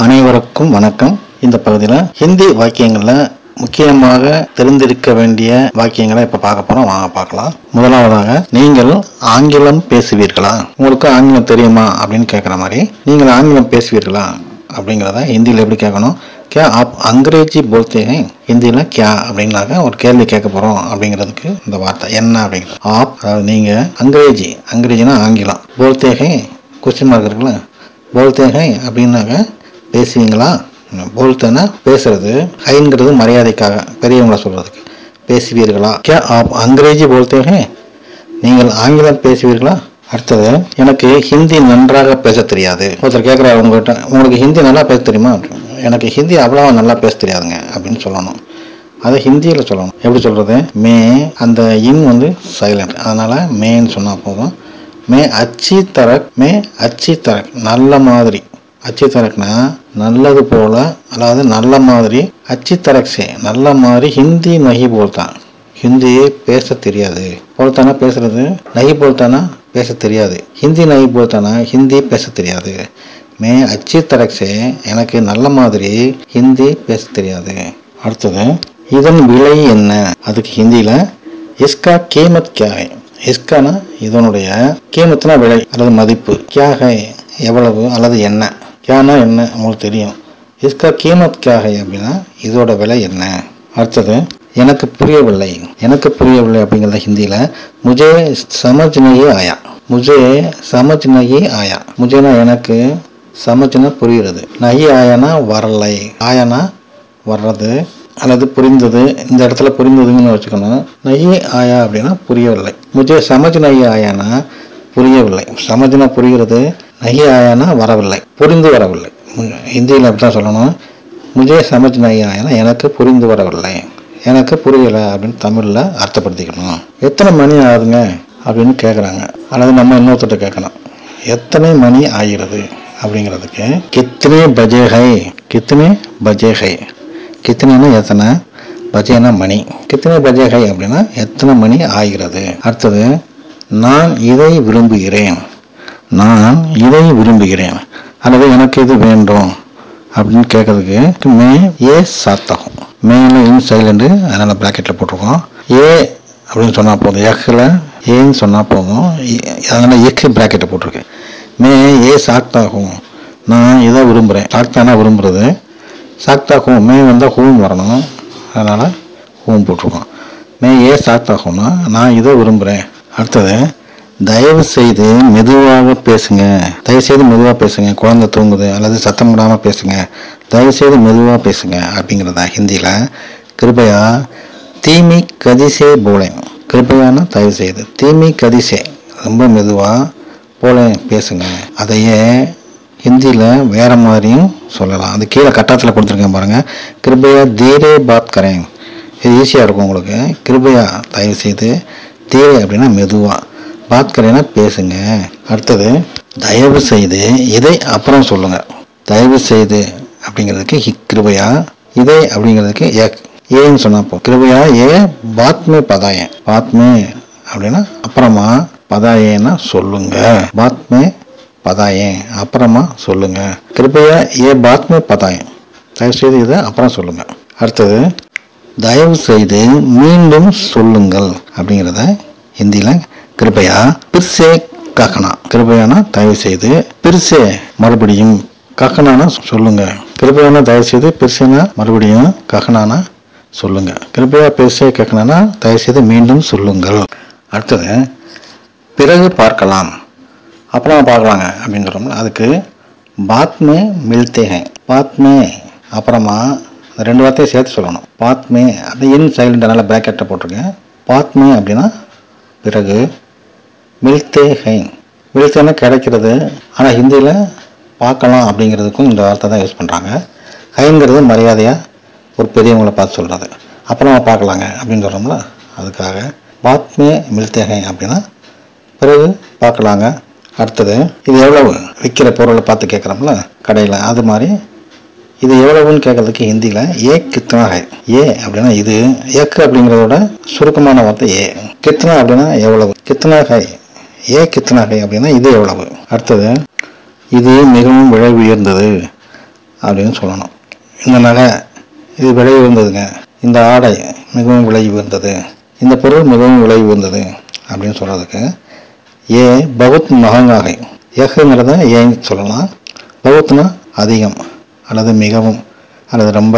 அனைவருக்கும் வணக்கம் இந்த பகுதியில் ஹிந்தி வாக்கியங்களில் முக்கியமாக தெரிந்திருக்க வேண்டிய வாக்கியங்களை இப்போ பார்க்க போறோம் வாங்க பார்க்கலாம் முதலாவதாக நீங்கள் ஆங்கிலம் பேசுவீர்களா உங்களுக்கு ஆங்கிலம் தெரியுமா அப்படின்னு கேட்குற மாதிரி நீங்கள் ஆங்கிலம் பேசுவீர்களா அப்படிங்கிறத ஹிந்தியில் எப்படி கேட்கணும் கே ஆப் அங்கிரேஜி போல்தே ஹை ஹிந்தியில் கியா அப்படின்னாக்க ஒரு கேள்வி கேட்க போகிறோம் அப்படிங்கிறதுக்கு இந்த வார்த்தை என்ன அப்படிங்கிறது ஆப் அதாவது நீங்கள் அங்கிரேஜி அங்கிரேஜினா ஆங்கிலம் போல்தே ஹை கொஸ்டின் மார்க் இருக்குல்ல போல்தே ஹை அப்படின்னாக்க பேசுவீங்களா போல்தேனா பேசுறது ஹைங்கிறது மரியாதைக்காக பெரியவங்கள சொல்றதுக்கு பேசுவீர்களா கே ஆப் அங்கிரேஜி போல்தே ஹை நீங்கள் ஆங்கிலம் பேசுவீர்களா அடுத்தது எனக்கு ஹிந்தி நன்றாக பேச தெரியாது ஒருத்தர் கேட்குறாரு உங்கள்கிட்ட உங்களுக்கு ஹிந்தி நல்லா பேச தெரியுமா எனக்கு ஹிந்தி அவ்வளோ நல்லா பேச தெரியாதுங்க அப்படின்னு சொல்லணும் அதை ஹிந்தியில் சொல்லணும் எப்படி சொல்கிறது மே அந்த இன் வந்து சைலண்ட் அதனால் மேன்னு சொன்னால் போதும் மே அச்சி தரக் மே அச்சி தரக் நல்ல மாதிரி அச்சி தரக்னா நல்லது போல அதாவது நல்ல மாதிரி அச்சி தரக் சே நல்ல மாதிரி ஹிந்தி நகி போல்தான் ஹிந்தியே பேச தெரியாது போல்தானா பேசுறது நகி போல்தானா பேச தெரியாது ஹிந்தி நகி போல்தானா ஹிந்தி பேச தெரியாது மே அச்சி தரக் சே எனக்கு நல்ல மாதிரி ஹிந்தி பேச தெரியாது அடுத்தது இதன் விலை என்ன அதுக்கு ஹிந்தியில் இஸ்கா கீமத் கியா ஹை இஸ்கானா இதனுடைய கீமத்னா விலை அல்லது மதிப்பு கியா ஹை எவ்வளவு அல்லது என்ன கியானா என்ன உங்களுக்கு தெரியும் இஸ்கா கீமத் கியா ஹை அப்படின்னா இதோட விலை என்ன அடுத்தது எனக்கு புரியவில்லை எனக்கு புரியவில்லை அப்படிங்கிறத ஹிந்தியில் முஜே சமஜ் நஹி ஆயா முஜே சமஜ் நஹி ஆயா முஜேனா எனக்கு சமஜ்னா புரிகிறது நஹி ஆயானா வரலை ஆயானா வர்றது அல்லது புரிந்தது இந்த இடத்துல புரிந்ததுன்னு வச்சுக்கணும் நஹி ஆயா அப்படின்னா புரியவில்லை முஜே சமஜ் நஹி ஆயானா புரியவில்லை சமஜ்னா புரிகிறது நஹி ஆயானா வரவில்லை புரிந்து வரவில்லை ஹிந்தியில் அப்படி தான் சொல்லணும் முஜே சமஜ் நஹி ஆயானா எனக்கு புரிந்து வரவில்லை எனக்கு புரியலை அப்படின்னு தமிழில் அர்த்தப்படுத்திக்கணும் எத்தனை மணி ஆகுதுங்க அப்படின்னு கேட்குறாங்க அல்லது நம்ம இன்னொருத்தட்ட கேட்கணும் எத்தனை மணி ஆகிறது அப்படிங்கிறதுக்கு கித்தனை பஜே ஹை கித்தனை பஜே ஹை கித்தனைனா எத்தனை பஜேனா மணி கித்தனை பஜே ஹை அப்படின்னா எத்தனை மணி ஆகிறது அடுத்தது நான் இதை விரும்புகிறேன் நான் இதை விரும்புகிறேன் அல்லது எனக்கு இது வேண்டும் அப்படின்னு கேட்கறதுக்கு மே ஏ சாத்தகம் மேல இன் சைலண்டு அதனால் ப்ராக்கெட்டில் போட்டிருக்கோம் ஏ அப்படின்னு சொன்னால் போதும் எக்கில் ஏன்னு சொன்னால் போதும் அதனால் எக்கு ப்ராக்கெட்டை போட்டிருக்கேன் மே ஏ சாக்தாகும் நான் இதை விரும்புகிறேன் சாக்தானா விரும்புகிறது சாக்தாகும் மே வந்தால் ஹூம் வரணும் அதனால் ஹூம் போட்டிருக்கோம் மே ஏ சாக்தாகும்னா நான் இதை விரும்புகிறேன் அடுத்தது தயவு செய்து மெதுவாக பேசுங்க தயவு செய்து மெதுவாக பேசுங்க குழந்தை தூங்குது அல்லது சத்தம் போடாமல் பேசுங்க தயவு செய்து மெதுவாக பேசுங்க அப்படிங்கிறதா ஹிந்தியில் கிருபையா தீமி கதிசே போலே கிருபையானா தயவு செய்து தீமி கதிசே ரொம்ப மெதுவாக போல பேசுங்க அதையே ஹிந்தியில் வேற மாதிரியும் சொல்லலாம் அது கீழே கட்டாத்தில் கொடுத்துருக்கேன் பாருங்கள் கிருபையா தீரே பாத் கரேன் இது ஈஸியாக இருக்கும் உங்களுக்கு கிருபையா தயவு செய்து தீரே அப்படின்னா மெதுவாக பாத் கரேனா பேசுங்க அடுத்தது தயவு செய்து இதை அப்புறம் சொல்லுங்க தயவு செய்து அப்படிங்கிறதுக்கு ஹி கிருபையா இதை அப்படிங்கிறதுக்கு ஏ ஏன்னு சொன்னால் போ கிருபையா ஏ பாத்மே பதாயன் பாத்மே அப்படின்னா அப்புறமா பதாயேன்னா சொல்லுங்க பாத்மே பதாயேன் அப்புறமா சொல்லுங்க கிருபையா ஏ பாத்மே பதாயன் தயவு செய்து இதை அப்புறம் சொல்லுங்க அடுத்தது தயவு செய்து மீண்டும் சொல்லுங்கள் அப்படிங்கிறத ஹிந்தியில் கிருபையா பிர்சே கக்கனா கிருபையானா தயவு செய்து பிர்சே மறுபடியும் கக்கனானா சொல்லுங்க கிருபையானா தயவு செய்து பிர்சேனா மறுபடியும் கக்கனானா சொல்லுங்க கிருபையா பிர்சே கக்கனானா தயவு செய்து மீண்டும் சொல்லுங்கள் அடுத்தது பிறகு பார்க்கலாம் அப்புறம் பார்க்கலாங்க அப்படின்னு சொல்கிறோம்ல அதுக்கு பாத்மே மில்தே ஹை பாத்மே அப்புறமா இந்த ரெண்டு வார்த்தையும் சேர்த்து சொல்லணும் பாத்மே அப்படி இன் சைலண்ட் நல்லா பேக்கெட்டை போட்டிருக்கேன் பாத்மே அப்படின்னா பிறகு மில்தே ஹை மில்தேன்னா கிடைக்கிறது ஆனால் ஹிந்தியில் பார்க்கலாம் அப்படிங்கிறதுக்கும் இந்த வார்த்தை தான் யூஸ் பண்ணுறாங்க ஹைங்கிறது மரியாதையாக ஒரு பெரியவங்களை பார்த்து சொல்கிறது அப்புறமா பார்க்கலாங்க அப்படின்னு சொல்கிறோம்ல அதுக்காக பாத்மே மில்தே ஹை அப்படின்னா பிறகு பார்க்கலாங்க அடுத்தது இது எவ்வளவு விற்கிற பொருளை பார்த்து கேட்குறோம்ல கடையில் அது மாதிரி இது எவ்வளவுன்னு கேட்கறதுக்கு ஹிந்தியில் ஏ கித்னா ஹை ஏ அப்படின்னா இது ஏக்கு அப்படிங்கிறதோட சுருக்கமான வார்த்தை ஏ கித்னா அப்படின்னா எவ்வளவு கித்னா ஹை ஏ கித்னா ஹை அப்படின்னா இது எவ்வளவு அடுத்தது இது மிகவும் விலை உயர்ந்தது அப்படின்னு சொல்லணும் இந்த நகை இது விலை உயர்ந்ததுங்க இந்த ஆடை மிகவும் விலை உயர்ந்தது இந்த பொருள் மிகவும் விலை உயர்ந்தது அப்படின்னு சொல்கிறதுக்கு ஏ பகுத் மகங்காகை எஹ்ங்கிறத ஏன்னு சொல்லலாம் பகுத்னா அதிகம் அல்லது மிகவும் அல்லது ரொம்ப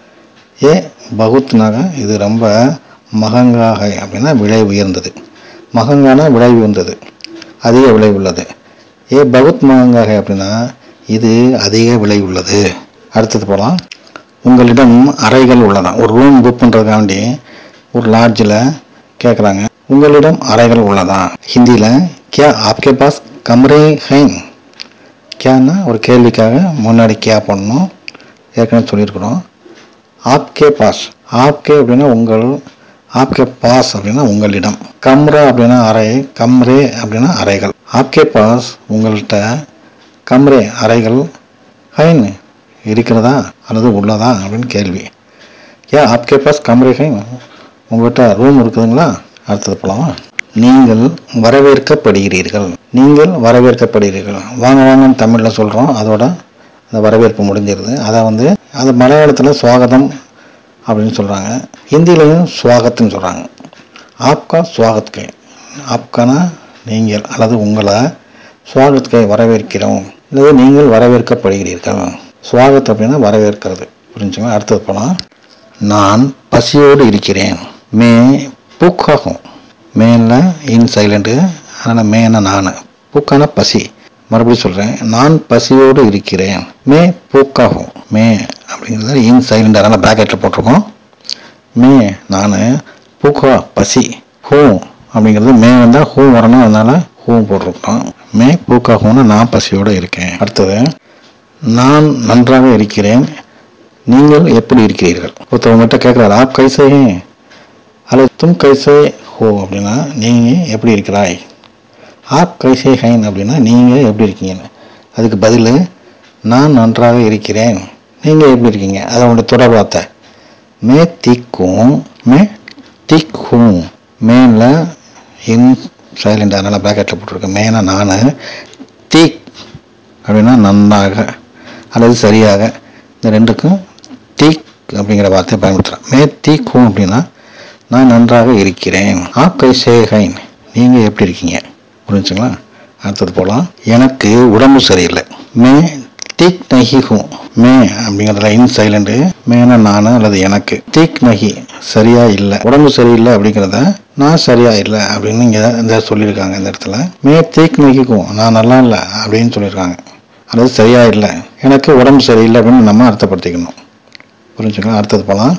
ஏ பகுத்னாக இது ரொம்ப மகங்காகை அப்படின்னா விலை உயர்ந்தது மகங்கானா விலை உயர்ந்தது அதிக விலை உள்ளது ஏ பகுத் மகங்காகை அப்படின்னா இது அதிக விலை உள்ளது அடுத்தது போகலாம் உங்களிடம் அறைகள் உள்ளதா ஒரு ரூம் புக் பண்ணுறதுக்காண்டி ஒரு லாட்ஜில் கேட்குறாங்க உங்களிடம் அறைகள் உள்ளதா ஹிந்தியில் கியா ஆப்கே பாஸ் கம்ரே ஹைன் கியான்னா ஒரு கேள்விக்காக முன்னாடி கியா பண்ணணும் ஏற்கனவே சொல்லியிருக்கிறோம் ஆப்கே பாஸ் ஆப்கே அப்படின்னா உங்கள் ஆப்கே பாஸ் அப்படின்னா உங்களிடம் கம்ரா அப்படின்னா அறை கம்ரே அப்படின்னா அறைகள் ஆப்கே பாஸ் உங்கள்கிட்ட கம்ரே அறைகள் ஹைன் இருக்கிறதா அல்லது உள்ளதா அப்படின்னு கேள்வி ஏன் ஆப்கே பாஸ் கம்ரே ஹைன் உங்கள்கிட்ட ரூம் இருக்குதுங்களா அடுத்தது போகலாமா நீங்கள் வரவேற்கப்படுகிறீர்கள் நீங்கள் வரவேற்கப்படுகிறீர்கள் வாங்க வாங்கன்னு தமிழில் சொல்கிறோம் அதோட அந்த வரவேற்பு முடிஞ்சிருது அதை வந்து அது மலையாளத்தில் சுவாகதம் அப்படின்னு சொல்கிறாங்க ஹிந்திலையும் சுவாகத்துன்னு சொல்கிறாங்க ஆப்கா சுவாகத்கை ஆப்கானா நீங்கள் அல்லது உங்களை சுவாகத்கை வரவேற்கிறோம் அல்லது நீங்கள் வரவேற்கப்படுகிறீர்கள் சுவாகத் அப்படின்னா வரவேற்கிறது புரிஞ்சுங்க அடுத்தது போனால் நான் பசியோடு இருக்கிறேன் மே பூக்காகும் மேல இன் சைலண்ட்டு அதனால் மேன நான் பூக்கான பசி மறுபடியும் சொல்கிறேன் நான் பசியோடு இருக்கிறேன் மே பூக்காகும் மே அப்படிங்கிறது இன் சைலண்ட் அதனால் ப்ராக்கெட்டில் போட்டிருக்கோம் மே நான் பூக்கா பசி ஹூ அப்படிங்கிறது மே வந்தால் ஹூ வரணும் அதனால் ஹூ போட்டிருக்கோம் மே பூக்காகும்னு நான் பசியோடு இருக்கேன் அடுத்தது நான் நன்றாக இருக்கிறேன் நீங்கள் எப்படி இருக்கிறீர்கள் ஒருத்தவங்ககிட்ட கேட்குறாரு ஆப் கைசே அல்லது தும் கைசே ஹோ அப்படின்னா நீங்கள் எப்படி இருக்கிறாய் ஆப் கைசே ஹைன் அப்படின்னா நீங்கள் எப்படி இருக்கீங்கன்னு அதுக்கு பதில் நான் நன்றாக இருக்கிறேன் நீங்கள் எப்படி இருக்கீங்க அதை உங்களுடைய தொடர் வார்த்தை மே திக்கும் மே திக்கும் மேனில் இன் சைலண்ட் அதனால் ப்ராக்கெட்டில் போட்டிருக்கேன் மேனா நான் திக் அப்படின்னா நன்றாக அல்லது சரியாக இந்த ரெண்டுக்கும் தீக் அப்படிங்கிற வார்த்தையை பயன்படுத்துகிறேன் மே தீக்கும் அப்படின்னா நான் நன்றாக இருக்கிறேன் ஆப் கைசே ஹைன் நீங்கள் எப்படி இருக்கீங்க புரிஞ்சுங்களா அடுத்தது போகலாம் எனக்கு உடம்பு சரியில்லை மே தீக் நகி ஹூ மே அப்படிங்கிறதுல இன் சைலண்டு மேனா நான் அல்லது எனக்கு தீக் நகி சரியா இல்லை உடம்பு சரியில்லை அப்படிங்கிறத நான் சரியா இல்லை அப்படின்னு இங்கே இந்த சொல்லியிருக்காங்க இந்த இடத்துல மே தீக் நகிக்கும் நான் நல்லா இல்லை அப்படின்னு சொல்லியிருக்காங்க அல்லது சரியா இல்லை எனக்கு உடம்பு சரியில்லை அப்படின்னு நம்ம அர்த்தப்படுத்திக்கணும் புரிஞ்சுக்கலாம் அடுத்தது போகலாம்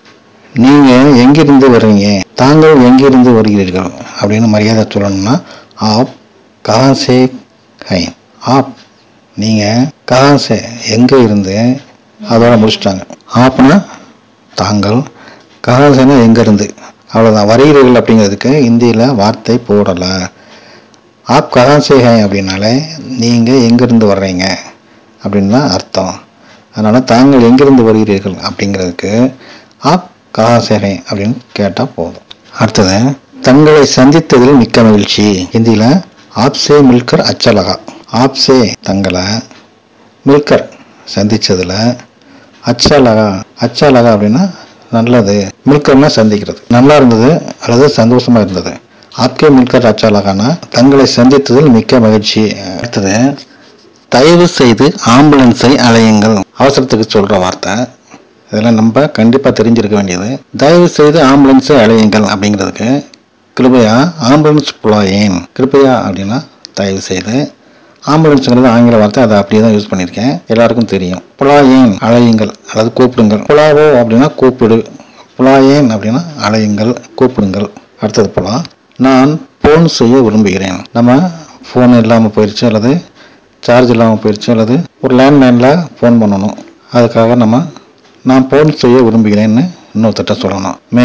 நீங்கள் எங்கிருந்து வர்றீங்க தாங்கள் எங்கிருந்து வருகிறீர்கள் அப்படின்னு மரியாதை சொல்லணும்னா ஆப் கஹாசே ஹைன் ஆப் நீங்கள் கஹாசே எங்கே இருந்து அதோட முடிச்சிட்டாங்க ஆப்னா தாங்கள் கஹாசேனா எங்கேருந்து அவ்வளோதான் வருகிறீர்கள் அப்படிங்கிறதுக்கு இந்தியில் வார்த்தை போடலை ஆப் கஹாசே ஹை அப்படின்னாலே நீங்கள் எங்கேருந்து வர்றீங்க அப்படின்னு தான் அர்த்தம் அதனால் தாங்கள் எங்கிருந்து வருகிறீர்கள் அப்படிங்கிறதுக்கு ஆப் கஹாசே ஹை அப்படின்னு கேட்டால் போதும் அடுத்தது தங்களை சந்தித்ததில் மிக்க மகிழ்ச்சி ஹிந்தியில் ஆப்சே மில்கர் அச்சலகா ஆப்சே தங்களை மில்கர் சந்தித்ததில் அச்சலகா அச்சலகா அப்படின்னா நல்லது மில்கர்னா சந்திக்கிறது நல்லா இருந்தது அல்லது சந்தோஷமா இருந்தது ஆப்கே மில்கர் அச்சாலகானா தங்களை சந்தித்ததில் மிக்க மகிழ்ச்சி அடுத்தது தயவு செய்து ஆம்புலன்ஸை அலையுங்கள் அவசரத்துக்கு சொல்கிற வார்த்தை இதெல்லாம் நம்ம கண்டிப்பாக தெரிஞ்சிருக்க வேண்டியது தயவு செய்து ஆம்புலன்ஸை அலையுங்கள் அப்படிங்கிறதுக்கு கிருபையா ஆம்புலன்ஸ் புலாயேன் கிருபையா அப்படின்னா தயவு செய்து ஆம்புலன்ஸுங்கிறது ஆங்கில வார்த்தை அதை அப்படியே தான் யூஸ் பண்ணியிருக்கேன் எல்லாருக்கும் தெரியும் புலாயேன் அலையுங்கள் அல்லது கூப்பிடுங்கள் புலாவோ அப்படின்னா கூப்பிடு புலாயேன் அப்படின்னா அலையுங்கள் கூப்பிடுங்கள் அடுத்தது போலாம் நான் ஃபோன் செய்ய விரும்புகிறேன் நம்ம ஃபோன் இல்லாமல் போயிடுச்சு அல்லது சார்ஜ் இல்லாமல் போயிடுச்சு அல்லது ஒரு லேண்ட்லைனில் ஃபோன் பண்ணணும் அதுக்காக நம்ம நான் ஃபோன் செய்ய விரும்புகிறேன்னு இன்னொருத்தட்ட சொல்லணும் மே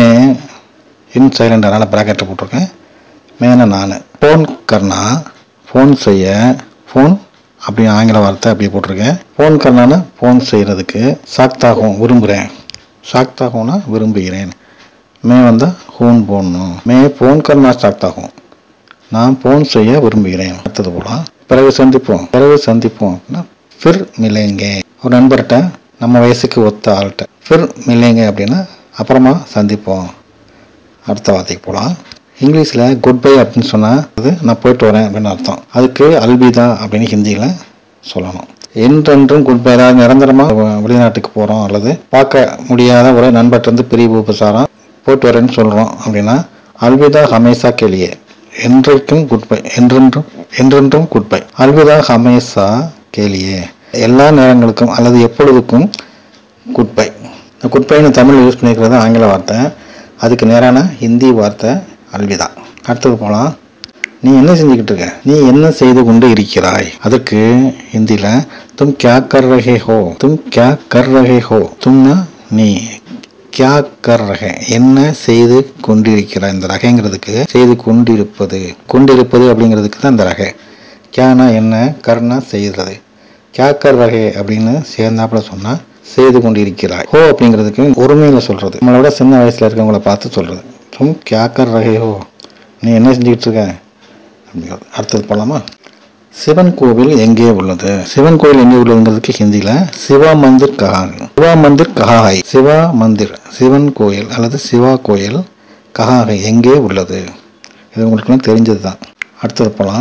இன் சைலண்ட் அதனால் ப்ராக்கெட்டில் போட்டிருக்கேன் மேன நான் ஃபோன் கர்னா ஃபோன் செய்ய ஃபோன் அப்படி ஆங்கில வார்த்தை அப்படி போட்டிருக்கேன் ஃபோன் கர்னான ஃபோன் செய்கிறதுக்கு சாக்தாகும் விரும்புகிறேன் சாக்தாகும்னா விரும்புகிறேன் மே வந்தால் ஹோன் போடணும் மே ஃபோன் கர்னா சாக்தாகும் நான் ஃபோன் செய்ய விரும்புகிறேன் அடுத்தது போகலாம் பிறகு சந்திப்போம் பிறகு சந்திப்போம் அப்படின்னா ஃபிர் மிலேங்கே ஒரு நண்பர்கிட்ட நம்ம வயசுக்கு ஒத்த ஆள்கிட்ட ஃபிர் மிலேங்கே அப்படின்னா அப்புறமா சந்திப்போம் அடுத்த வார்த்தைக்கு போகலாம் இங்கிலீஷில் குட் பை அப்படின்னு சொன்னால் அது நான் போயிட்டு வரேன் அப்படின்னு அர்த்தம் அதுக்கு அல்பிதா அப்படின்னு ஹிந்தியில் சொல்லணும் என்றென்றும் குட் பை அதாவது நிரந்தரமாக வெளிநாட்டுக்கு போகிறோம் அல்லது பார்க்க முடியாத ஒரு நண்பர்கிட்ட பிரிவு உபசாரம் போயிட்டு வரேன்னு சொல்கிறோம் அப்படின்னா அல்விதா ஹமேசா கேளியே என்றைக்கும் குட் பை என்றென்றும் என்றென்றும் குட் பை அல்விதா ஹமேசா கேளியே எல்லா நேரங்களுக்கும் அல்லது எப்பொழுதுக்கும் குட் பை இந்த குட் பைன்னு தமிழ் யூஸ் பண்ணிக்கிறது ஆங்கில வார்த்தை அதுக்கு நேரான ஹிந்தி வார்த்தை அல்விதா அடுத்தது போகலாம் நீ என்ன செஞ்சுக்கிட்டு இருக்க நீ என்ன செய்து கொண்டு இருக்கிறாய் அதுக்கு ஹிந்தியில் தும் கியா கர் ரஹே ஹோ தும் கியா கர் ரஹே ஹோ தும்னா நீ கியா கர் ரஹே என்ன செய்து கொண்டிருக்கிறாய் இந்த ரகைங்கிறதுக்கு செய்து கொண்டிருப்பது கொண்டிருப்பது அப்படிங்கிறதுக்கு தான் இந்த ரகை கியானா என்ன கர்னா செய்கிறது கியா கர் ரகே அப்படின்னு சேர்ந்தாப்புல சொன்னால் செய்து கொண்டிருக்கிறாய் ஹோ அப்படிங்கிறதுக்கு ஒருமையில் சொல்கிறது நம்மளை விட சின்ன வயசில் இருக்கவங்கள பார்த்து சொல்கிறது தும் கியா கர் ரகே ஹோ நீ என்ன செஞ்சுக்கிட்டு இருக்க அப்படிங்கிறது அடுத்தது போகலாமா சிவன் கோவில் எங்கே உள்ளது சிவன் கோவில் எங்கே உள்ளதுங்கிறதுக்கு ஹிந்தியில் சிவா மந்திர் கஹாங் சிவா மந்திர் கஹாய் சிவா மந்திர் சிவன் கோயில் அல்லது சிவா கோயில் கஹாகை எங்கே உள்ளது இது உங்களுக்குலாம் தெரிஞ்சது தான் அடுத்தது போகலாம்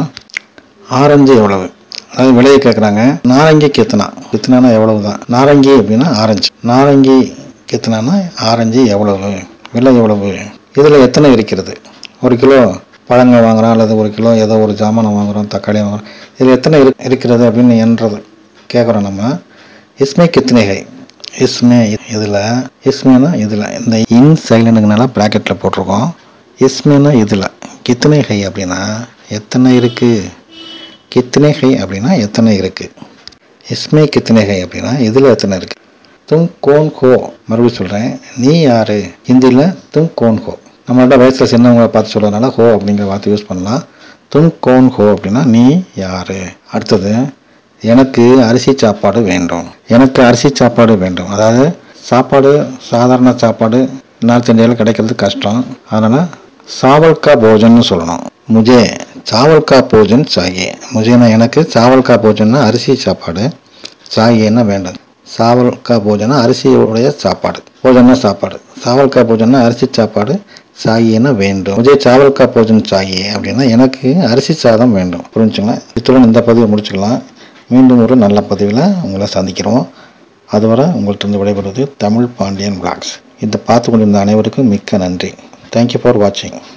ஆரஞ்சு எவ்வளவு அதாவது விலையை கேட்குறாங்க நாரங்கி கெத்தனா கெத்தனானா எவ்வளவு தான் நாரங்கி அப்படின்னா ஆரஞ்சு நாரங்கி கெத்தனானா ஆரஞ்சு எவ்வளவு விலை எவ்வளவு இதில் எத்தனை இருக்கிறது ஒரு கிலோ பழங்கள் வாங்குறோம் அல்லது ஒரு கிலோ ஏதோ ஒரு ஜாமானை வாங்குறோம் தக்காளி வாங்குறோம் இதில் எத்தனை இரு இருக்கிறது அப்படின்னு என்றது கேட்குறோம் நம்ம இஸ்மே கித்னேகை இஸ்மே இதில் இஸ்மேனா இதில் இந்த இன் சைலண்டுங்கனால ப்ராக்கெட்டில் போட்டிருக்கோம் இஸ்மேனா இதில் கித்தனை ஹை அப்படின்னா எத்தனை இருக்குது கித்தனை ஹை அப்படின்னா எத்தனை இருக்குது இஸ்மே கித்தனை ஹை அப்படின்னா இதில் எத்தனை இருக்குது தும் கோன் ஹோ மறுபடியும் சொல்கிறேன் நீ யார் ஹிந்தியில் தும் கோன் ஹோ நம்மளோட வயசில் சின்னவங்களை பார்த்து சொல்கிறதுனால ஹோ அப்படிங்கிற வார்த்தை யூஸ் பண்ணலாம் தும் கோன் ஹோ அப்படின்னா நீ யார் அடுத்தது எனக்கு அரிசி சாப்பாடு வேண்டும் எனக்கு அரிசி சாப்பாடு வேண்டும் அதாவது சாப்பாடு சாதாரண சாப்பாடு நார்த் இந்தியாவில் கிடைக்கிறது கஷ்டம் அதனால் சாவல் கா போஜன்னு சொல்லணும் முஜே சாவல் கா போஜன் சாயே முஜேனா எனக்கு சாவல் கா போஜன்னா அரிசி சாப்பாடு சாயேன்னா வேண்டும் சாவல் கா போஜனா அரிசியுடைய சாப்பாடு போஜனா சாப்பாடு சாவல் கா போஜனா அரிசி சாப்பாடு சாயின்னா வேண்டும் முஜே சாவல் கா போஜன் சாயே அப்படின்னா எனக்கு அரிசி சாதம் வேண்டும் புரிஞ்சுங்களா இத்துடன் இந்த பதிவை முடிச்சுக்கலாம் மீண்டும் ஒரு நல்ல பதிவில் உங்களை சந்திக்கிறோம் அதுவரை உங்கள்கிட்ட விடைபெறுவது தமிழ் பாண்டியன் பிளாக்ஸ் இதை பார்த்து கொண்டிருந்த அனைவருக்கும் மிக்க நன்றி தேங்க்யூ ஃபார் வாட்சிங்